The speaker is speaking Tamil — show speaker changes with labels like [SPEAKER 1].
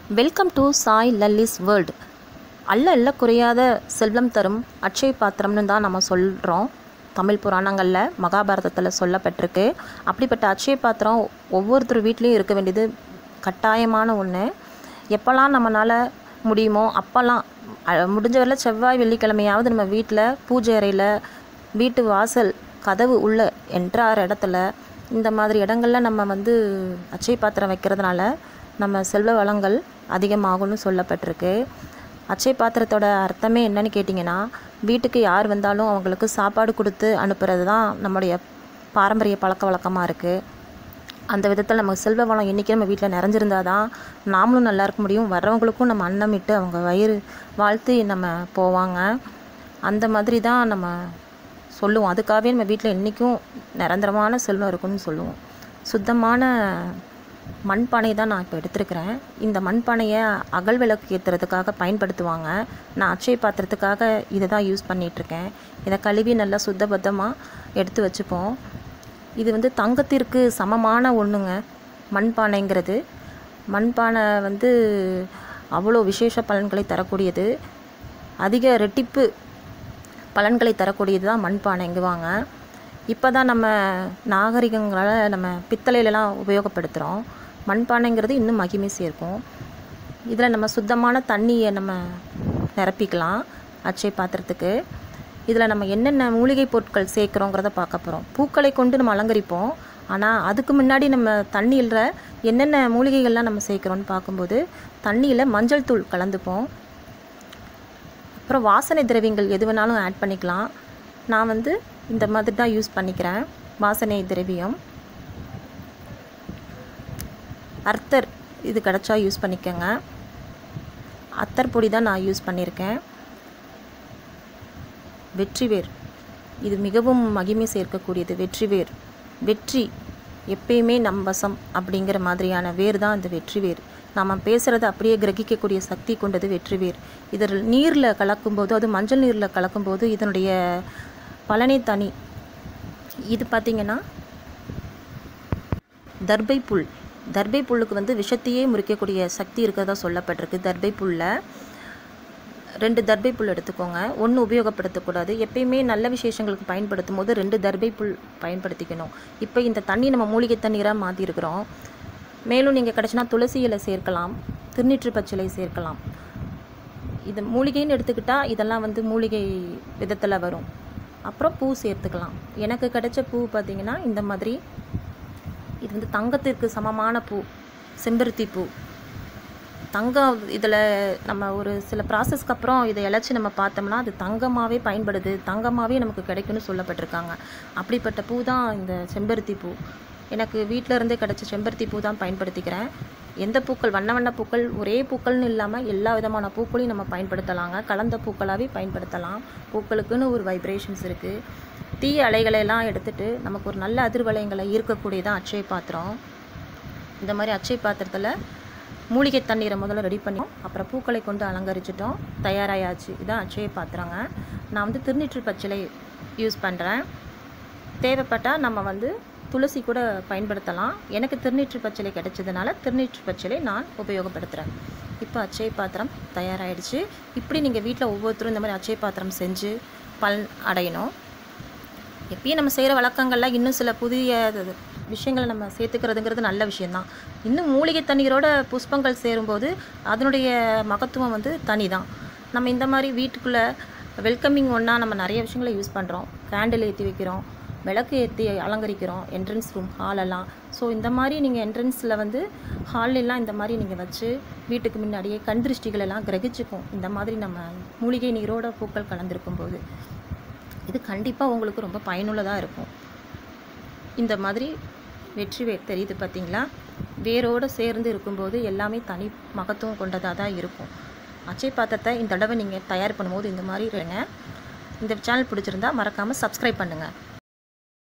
[SPEAKER 1] welcome to Sai Lalli's world அல்ல அல்ல குறையாத செல்வம் தரும் அட்சய பாத்திரம்னு தான் நம்ம சொல்கிறோம் தமிழ் புராணங்களில் மகாபாரதத்தில் சொல்லப்பட்டிருக்கு அப்படிப்பட்ட அட்சய பாத்திரம் ஒவ்வொருத்தர் வீட்லேயும் இருக்க வேண்டியது கட்டாயமான ஒன்று எப்போல்லாம் நம்மளால் முடியுமோ அப்போல்லாம் அ- முடிஞ்ச வரல செவ்வாய் வெள்ளிக்கிழமையாவது நம்ம வீட்டில் பூஜை அறையில் வீட்டு வாசல் கதவு உள்ள என்ட்ராகிற இடத்துல இந்த மாதிரி இடங்கள்ல நம்ம வந்து அச்சை பாத்திரம் வைக்கிறதுனால நம்ம செல்வ வளங்கள் அதிகமாகும்னு சொல்லப்பட்டிருக்கு அச்சை பாத்திரத்தோட அர்த்தமே என்னன்னு கேட்டிங்கன்னா வீட்டுக்கு யார் வந்தாலும் அவங்களுக்கு சாப்பாடு கொடுத்து அனுப்புறது தான் நம்முடைய பாரம்பரிய பழக்க வழக்கமாக இருக்குது அந்த விதத்தில் நம்ம செல்வ வளம் என்றைக்கு நம்ம வீட்டில் நிறைஞ்சிருந்தா தான் நாமளும் நல்லா இருக்க முடியும் வர்றவங்களுக்கும் நம்ம அன்னமிட்டு அவங்க வயிறு வாழ்த்து நம்ம போவாங்க அந்த மாதிரி தான் நம்ம சொல்லுவோம் அதுக்காகவே நம்ம வீட்டில் என்றைக்கும் நிரந்தரமான செல்வம் இருக்குன்னு சொல்லுவோம் சுத்தமான மண்பானை தான் நான் இப்போ எடுத்திருக்கிறேன் இந்த மண்பானையை அகல் விளக்கு ஏற்றுறதுக்காக பயன்படுத்துவாங்க நான் அட்சய பாத்திரத்துக்காக இதை தான் யூஸ் பண்ணிகிட்ருக்கேன் இதை கழுவி நல்லா சுத்தபத்தமாக எடுத்து வச்சுப்போம் இது வந்து தங்கத்திற்கு சமமான ஒன்றுங்க மண்பானைங்கிறது மண்பானை வந்து அவ்வளோ விசேஷ பலன்களை தரக்கூடியது அதிக ரெட்டிப்பு பலன்களை தரக்கூடியது தான் மண்பானைங்குவாங்க இப்போ தான் நம்ம நாகரிகங்களால் நம்ம பித்தளையிலலாம் உபயோகப்படுத்துகிறோம் மண்பானைங்கிறது இன்னும் மகிமை சேர்க்கும் இதில் நம்ம சுத்தமான தண்ணியை நம்ம நிரப்பிக்கலாம் அச்சை பாத்திரத்துக்கு இதில் நம்ம என்னென்ன மூலிகை பொருட்கள் சேர்க்குறோங்கிறத பார்க்க போகிறோம் பூக்களை கொண்டு நம்ம அலங்கரிப்போம் ஆனால் அதுக்கு முன்னாடி நம்ம தண்ணியில் என்னென்ன மூலிகைகள்லாம் நம்ம சேர்க்குறோன்னு பார்க்கும்போது தண்ணியில் மஞ்சள் தூள் கலந்துப்போம் அப்புறம் வாசனை திரவியங்கள் எது வேணாலும் ஆட் பண்ணிக்கலாம் நான் வந்து இந்த மாதிரி தான் யூஸ் பண்ணிக்கிறேன் வாசனை திரவியம் அர்த்தர் இது கிடச்சா யூஸ் பண்ணிக்கோங்க அத்தர் பொடி தான் நான் யூஸ் பண்ணியிருக்கேன் வெற்றிவேர் இது மிகவும் மகிமை சேர்க்கக்கூடியது வெற்றிவேர் வெற்றி எப்பயுமே நம் வசம் அப்படிங்கிற மாதிரியான வேர் தான் இந்த வெற்றிவேர் நாம் பேசுகிறத அப்படியே கிரகிக்கக்கூடிய சக்தி கொண்டது வெற்றிவேர் இதில் நீரில் கலக்கும்போது அது மஞ்சள் நீரில் கலக்கும்போது இதனுடைய பலனே தனி இது பார்த்திங்கன்னா தர்பை புல் தர்பை புல்லுக்கு வந்து விஷத்தையே முறிக்கக்கூடிய சக்தி இருக்கிறதா சொல்லப்பட்டிருக்கு தர்பை புல்லை ரெண்டு தர்பை புல் எடுத்துக்கோங்க ஒன்று உபயோகப்படுத்தக்கூடாது எப்பயுமே நல்ல விசேஷங்களுக்கு பயன்படுத்தும் போது ரெண்டு தர்பை புல் பயன்படுத்திக்கணும் இப்போ இந்த தண்ணி நம்ம மூலிகை தண்ணீராக மாற்றிருக்கிறோம் மேலும் நீங்கள் கிடச்சினா துளசி இலை சேர்க்கலாம் திருநீற்று பச்சிலை சேர்க்கலாம் இது மூலிகைன்னு எடுத்துக்கிட்டால் இதெல்லாம் வந்து மூலிகை விதத்தில் வரும் அப்புறம் பூ சேர்த்துக்கலாம் எனக்கு கிடைச்ச பூ பார்த்திங்கன்னா இந்த மாதிரி இது வந்து தங்கத்திற்கு சமமான பூ செம்பருத்தி பூ தங்கம் இதில் நம்ம ஒரு சில ப்ராசஸ்க்கு அப்புறம் இதை இழைச்சி நம்ம பார்த்தோம்னா அது தங்கமாகவே பயன்படுது தங்கமாகவே நமக்கு கிடைக்கும்னு சொல்லப்பட்டிருக்காங்க அப்படிப்பட்ட பூ தான் இந்த செம்பருத்தி பூ எனக்கு வீட்டில் இருந்தே கிடச்ச செம்பருத்தி பூ தான் பயன்படுத்திக்கிறேன் எந்த பூக்கள் வண்ண வண்ண பூக்கள் ஒரே பூக்கள்னு இல்லாமல் எல்லா விதமான பூக்களையும் நம்ம பயன்படுத்தலாங்க கலந்த பூக்களாகவே பயன்படுத்தலாம் பூக்களுக்குன்னு ஒரு வைப்ரேஷன்ஸ் இருக்குது தீய அலைகளை எல்லாம் எடுத்துட்டு நமக்கு ஒரு நல்ல அதிர்வலைங்களை ஈர்க்கக்கூடியதான் அட்சய பாத்திரம் இந்த மாதிரி அச்சை பாத்திரத்தில் மூலிகை தண்ணீரை முதல்ல ரெடி பண்ணிட்டோம் அப்புறம் பூக்களை கொண்டு அலங்கரிச்சிட்டோம் தயாராயாச்சு இதான் அச்சய பாத்திரங்க நான் வந்து திருநீற்று பச்சிலை யூஸ் பண்ணுறேன் தேவைப்பட்டால் நம்ம வந்து துளசி கூட பயன்படுத்தலாம் எனக்கு திருநீற்று பச்சிலை கிடைச்சதுனால திருநீற்று பச்சிலை நான் உபயோகப்படுத்துகிறேன் இப்போ அச்சய பாத்திரம் தயாராகிடுச்சு இப்படி நீங்கள் வீட்டில் ஒவ்வொருத்தரும் இந்த மாதிரி அச்சய பாத்திரம் செஞ்சு பலன் அடையணும் எப்பயும் நம்ம செய்கிற வழக்கங்கள்ல இன்னும் சில புதிய இது- விஷயங்களை நம்ம சேர்த்துக்கிறதுங்கிறது நல்ல விஷயந்தான் இன்னும் மூலிகை தண்ணீரோட புஷ்பங்கள் சேரும்போது அதனுடைய மகத்துவம் வந்து தனி தான் நம்ம இந்த மாதிரி வீட்டுக்குள்ளே வெல்கமிங் ஒன்றா நம்ம நிறைய விஷயங்களை யூஸ் பண்ணுறோம் கேண்டில் ஏற்றி வைக்கிறோம் விளக்கு ஏற்றி அலங்கரிக்கிறோம் என்ட்ரன்ஸ் ரூம் ஹாலெல்லாம் ஸோ இந்த மாதிரி நீங்கள் என்ட்ரன்ஸில் வந்து ஹாலெல்லாம் இந்த மாதிரி நீங்கள் வச்சு வீட்டுக்கு முன்னாடியே கண் திருஷ்டிகள் எல்லாம் கிரகிச்சுக்கும் இந்த மாதிரி நம்ம மூலிகை நீரோட பூக்கள் கலந்திருக்கும் போது இது கண்டிப்பாக உங்களுக்கு ரொம்ப பயனுள்ளதாக இருக்கும் இந்த மாதிரி வெற்றி வேர் தெரியுது பார்த்தீங்களா வேரோடு சேர்ந்து இருக்கும்போது எல்லாமே தனி மகத்துவம் கொண்டதாக தான் இருக்கும் அச்சை பாத்திரத்தை இந்த தடவை நீங்கள் தயார் பண்ணும்போது இந்த மாதிரி இருங்க இந்த சேனல் பிடிச்சிருந்தா மறக்காமல் சப்ஸ்கிரைப் பண்ணுங்கள்